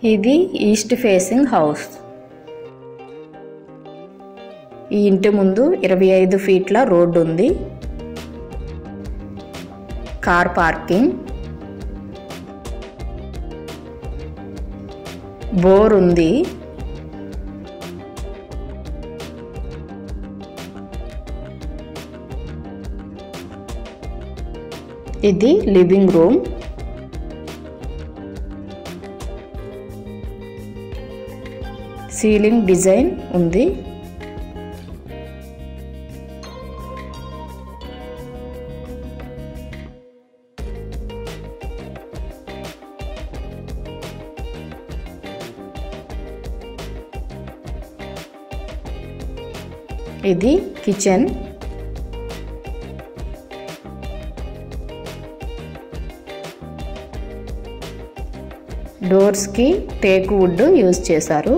ఇది east facing house ఈ ఇంటి ముందు ఇరవై ఐదు ఫీట్ల రోడ్డు ఉంది కార్ పార్కింగ్ బోర్ ఉంది ఇది లివింగ్ రూమ్ సీలింగ్ డిజైన్ ఉంది ఇది కిచెన్ డోర్స్కి టేక్ వుడ్ యూజ్ చేశారు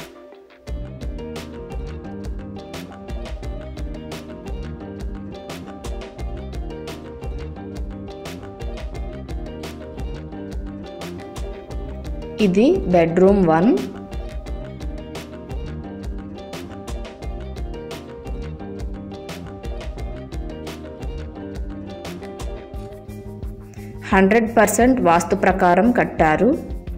ఇది bedroom one hundred percent vastu ప్రకారం కట్టారు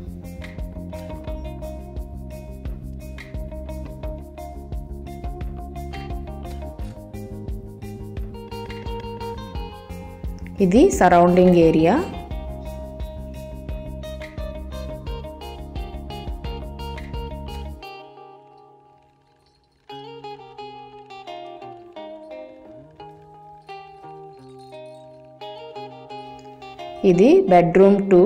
ఇది సరౌండింగ్ ఏరియా ఇది బెడ్రూమ్ టూ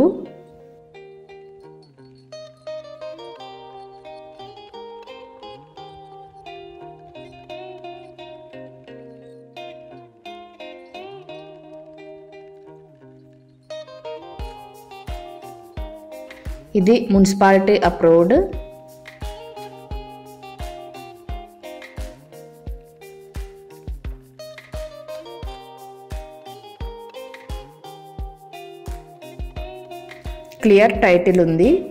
ఇది మున్సిపాలిటీ అప్రూవ్డ్ క్లియర్ టైటిల్ ఉంది